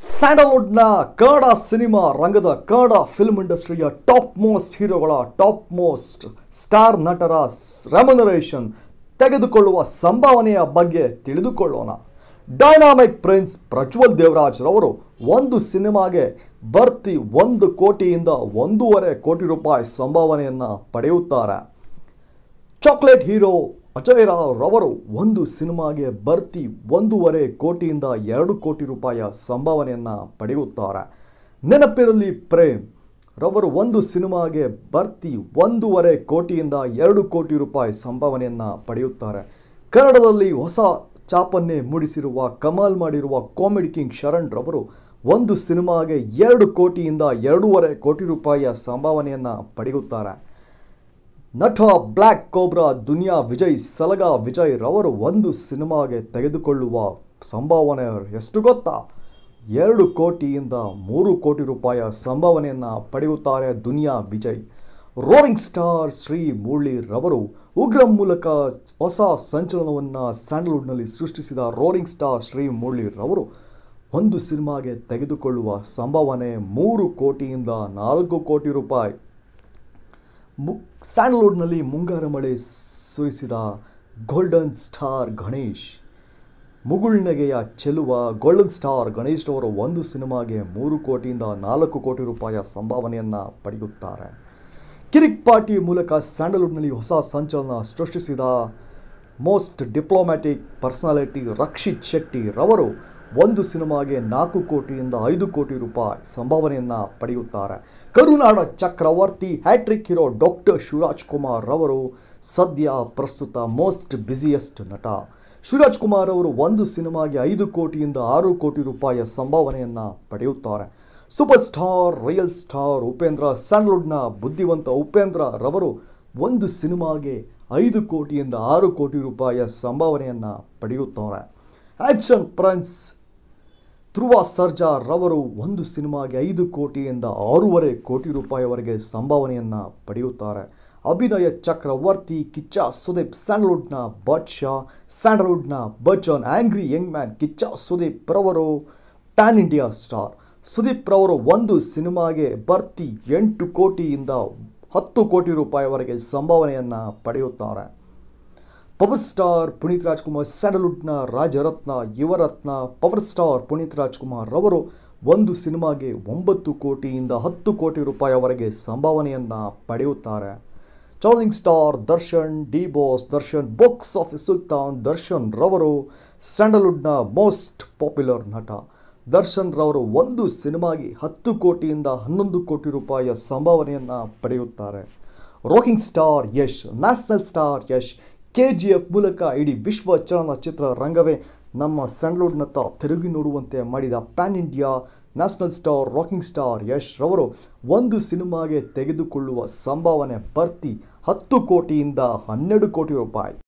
ಸ್ಯಾಂಡಲ್ವುಡ್ನ Kannada cinema ರಂಗದ Kannada film ಇಂಡಸ್ಟ್ರಿಯ top most ಹೀರೋಗಳ ಟಾಪ್ ಮೋಸ್ಟ್ ಸ್ಟಾರ್ ನಟರ ರೆಮ್ಯುನರೇಷನ್ ತೆಗೆದುಕೊಳ್ಳುವ ಸಂಭಾವನೆಯ ಬಗ್ಗೆ ತಿಳಿದುಕೊಳ್ಳೋಣ ಡೈನಾಮಿಕ್ ಪ್ರಿನ್ಸ್ ಪ್ರಜ್ವಲ್ ದೇವರಾಜ್ ರವರು ಒಂದು ಸಿನಿಮಾಗೆ ಬರ್ತಿ ಒಂದು ಕೋಟಿಯಿಂದ ಒಂದೂವರೆ ಕೋಟಿ ರೂಪಾಯಿ ಸಂಭಾವನೆಯನ್ನು ಪಡೆಯುತ್ತಾರೆ ಚಾಕ್ಲೇಟ್ ಹೀರೋ ಅಜಯ್ ರಾವ್ ರವರು ಒಂದು ಸಿನಿಮಾಗೆ ಬರ್ತಿ ಒಂದೂವರೆ ಕೋಟಿಯಿಂದ ಎರಡು ಕೋಟಿ ರೂಪಾಯಿಯ ಸಂಭಾವನೆಯನ್ನು ಪಡೆಯುತ್ತಾರೆ ನೆನಪಿರಲಿ ಪ್ರೇಮ್ ರವರು ಒಂದು ಸಿನಿಮಾಗೆ ಬರ್ತಿ ಒಂದೂವರೆ ಕೋಟಿಯಿಂದ ಎರಡು ಕೋಟಿ ರೂಪಾಯಿ ಸಂಭಾವನೆಯನ್ನು ಪಡೆಯುತ್ತಾರೆ ಕನ್ನಡದಲ್ಲಿ ಹೊಸ ಚಾಪನ್ನೇ ಮೂಡಿಸಿರುವ ಕಮಾಲ್ ಮಾಡಿರುವ ಕಾಮಿಡಿ ಕಿಂಗ್ ಶರಣ್ ರವರು ಒಂದು ಸಿನಿಮಾಗೆ ಎರಡು ಕೋಟಿಯಿಂದ ಎರಡೂವರೆ ಕೋಟಿ ರೂಪಾಯಿಯ ಸಂಭಾವನೆಯನ್ನು ಪಡೆಯುತ್ತಾರೆ ನಟ ಬ್ಲ್ಯಾಕ್ ಕೋಬ್ರಾ ದುನಿಯಾ ವಿಜಯ್ ಸಲಗಾ ವಿಜಯ್ ರವರು ಒಂದು ಸಿನಿಮಾಗೆ ತೆಗೆದುಕೊಳ್ಳುವ ಸಂಭಾವನೆ ಎಷ್ಟು ಗೊತ್ತಾ ಎರಡು ಕೋಟಿಯಿಂದ ಮೂರು ಕೋಟಿ ರೂಪಾಯಿಯ ಸಂಭಾವನೆಯನ್ನು ಪಡೆಯುತ್ತಾರೆ ದುನಿಯಾ ವಿಜಯ್ ರೋರಿಂಗ್ ಸ್ಟಾರ್ ಶ್ರೀ ಮುರಳಿ ರವರು ಉಗ್ರಂ ಮೂಲಕ ಹೊಸ ಸಂಚಲನವನ್ನು ಸ್ಯಾಂಡಲ್ವುಡ್ನಲ್ಲಿ ಸೃಷ್ಟಿಸಿದ ರೋರಿಂಗ್ ಸ್ಟಾರ್ ಶ್ರೀ ಮುರಳಿ ರವರು ಒಂದು ಸಿನಿಮಾಗೆ ತೆಗೆದುಕೊಳ್ಳುವ ಸಂಭಾವನೆ ಮೂರು ಕೋಟಿಯಿಂದ ನಾಲ್ಕು ಕೋಟಿ ರೂಪಾಯಿ ಮು ಸ್ಯಾಂಡಲ್ವುಡ್ನಲ್ಲಿ ಮುಂಗಾರು ಮಳೆ ಸುರಿಸಿದ ಗೋಲ್ಡನ್ ಸ್ಟಾರ್ ಗಣೇಶ್ ಮುಗುಳ್ನಗೆಯ ಚೆಲುವ ಗೋಲ್ಡನ್ ಸ್ಟಾರ್ ಗಣೇಶ್ ಅವರು ಒಂದು ಸಿನಿಮಾಗೆ ಮೂರು ಕೋಟಿಯಿಂದ ನಾಲ್ಕು ಕೋಟಿ ರೂಪಾಯಿಯ ಸಂಭಾವನೆಯನ್ನು ಪಡೆಯುತ್ತಾರೆ ಕಿರಿಕ್ ಪಾರ್ಟಿ ಮೂಲಕ ಸ್ಯಾಂಡಲ್ವುಡ್ನಲ್ಲಿ ಹೊಸ ಸಂಚಲನ ಸೃಷ್ಟಿಸಿದ most diplomatic personality Rakshit Shetty ರವರು ಒಂದು ಸಿನಿಮಾಗೆ ನಾಲ್ಕು ಕೋಟಿಯಿಂದ ಐದು ಕೋಟಿ ರೂಪಾಯಿ ಸಂಭಾವನೆಯನ್ನು ಪಡೆಯುತ್ತಾರೆ ಕರುನಾಡ ಚಕ್ರವರ್ತಿ hat trick hero doctor Shivaraj Kumar ರವರು ಸದ್ಯ ಪ್ರಸ್ತುತ ಮೋಸ್ಟ್ ಬ್ಯುಸಿಯೆಸ್ಟ್ ನಟ ಶಿವರಾಜ್ ಕುಮಾರ್ ಅವರು ಒಂದು ಸಿನಿಮಾಗೆ ಐದು ಕೋಟಿಯಿಂದ ಆರು ಕೋಟಿ ರೂಪಾಯಿಯ ಸಂಭಾವನೆಯನ್ನು ಪಡೆಯುತ್ತಾರೆ super star real star Upendra ಸ್ಯಾಂಡಲ್ವುಡ್ನ ಬುದ್ಧಿವಂತ ಉಪೇಂದ್ರ ರವರು ಒಂದು ಸಿನಿಮಾಗೆ ಐದು ಕೋಟಿಯಿಂದ ಆರು ಕೋಟಿ ರೂಪಾಯಿಯ ಸಂಭಾವನೆಯನ್ನು ಪಡೆಯುತ್ತಾರೆ ಆಕ್ಷನ್ ಪ್ರಿನ್ಸ್ ಧ್ರುವ ಸರ್ಜಾ ರವರು ಒಂದು ಸಿನಿಮಾಗೆ ಐದು ಕೋಟಿಯಿಂದ ಆರೂವರೆ ಕೋಟಿ ರೂಪಾಯಿವರೆಗೆ ಸಂಭಾವನೆಯನ್ನು ಪಡೆಯುತ್ತಾರೆ ಅಭಿನಯ ಚಕ್ರವರ್ತಿ ಕಿಚ್ಚ ಸುದೀಪ್ ಸ್ಯಾಂಡಲ್ವುಡ್ನ ಬಾದ್ಶಾ ಸ್ಯಾಂಡಲ್ವುಡ್ನ Bachchan angry young man Kichcha Sudeep ರವರು ಪ್ಯಾನ್ ಇಂಡಿಯಾ ಸ್ಟಾರ್ ಸುದೀಪ್ ರವರು ಒಂದು ಸಿನಿಮಾಗೆ ಬರ್ತಿ ಎಂಟು ಕೋಟಿಯಿಂದ ಹತ್ತು ಕೋಟಿ ರೂಪಾಯಿವರೆಗೆ ಸಂಭಾವನೆಯನ್ನು ಪಡೆಯುತ್ತಾರೆ ಪವರ್ ಸ್ಟಾರ್ ಪುನೀತ್ ರಾಜ್ಕುಮಾರ್ ಸ್ಯಾಂಡಲ್ವುಡ್ನ ರಾಜರತ್ನ ಯುವರತ್ನ ಪವರ್ ಸ್ಟಾರ್ ಪುನೀತ್ ರಾಜ್ಕುಮಾರ್ ರವರು ಒಂದು ಸಿನಿಮಾಗೆ ಒಂಬತ್ತು ಕೋಟಿಯಿಂದ ಹತ್ತು ಕೋಟಿ ರೂಪಾಯಿವರೆಗೆ ಸಂಭಾವನೆಯನ್ನು ಪಡೆಯುತ್ತಾರೆ challenging star Darshan D boss Darshan box office ಸುಲ್ತಾನ್ ದರ್ಶನ್ ರವರು ಸ್ಯಾಂಡಲ್ವುಡ್ನ ಮೋಸ್ಟ್ ಪಾಪ್ಯುಲರ್ ನಟ ದರ್ಶನ್ ರವರು ಒಂದು ಸಿನಿಮಾಗೆ ಹತ್ತು ಕೋಟಿಯಿಂದ ಹನ್ನೊಂದು ಕೋಟಿ ರೂಪಾಯಿಯ ಸಂಭಾವನೆಯನ್ನು ಪಡೆಯುತ್ತಾರೆ rocking star Yash national star Yash K G F ಮೂಲಕ ಇಡೀ ವಿಶ್ವ ಚಲನಚಿತ್ರ ರಂಗವೇ ನಮ್ಮ ಸ್ಯಾಂಡಲ್ವುಡ್ನತ್ತ ತಿರುಗಿ ನೋಡುವಂತೆ ಮಾಡಿದ pan India national star rocking star Yash ರವರು ಒಂದು ಸಿನಿಮಾಗೆ ತೆಗೆದುಕೊಳ್ಳುವ ಸಂಭಾವನೆ ಬರ್ತಿ ಹತ್ತು ಕೋಟಿಯಿಂದ ಹನ್ನೆರಡು ಕೋಟಿ ರೂಪಾಯಿ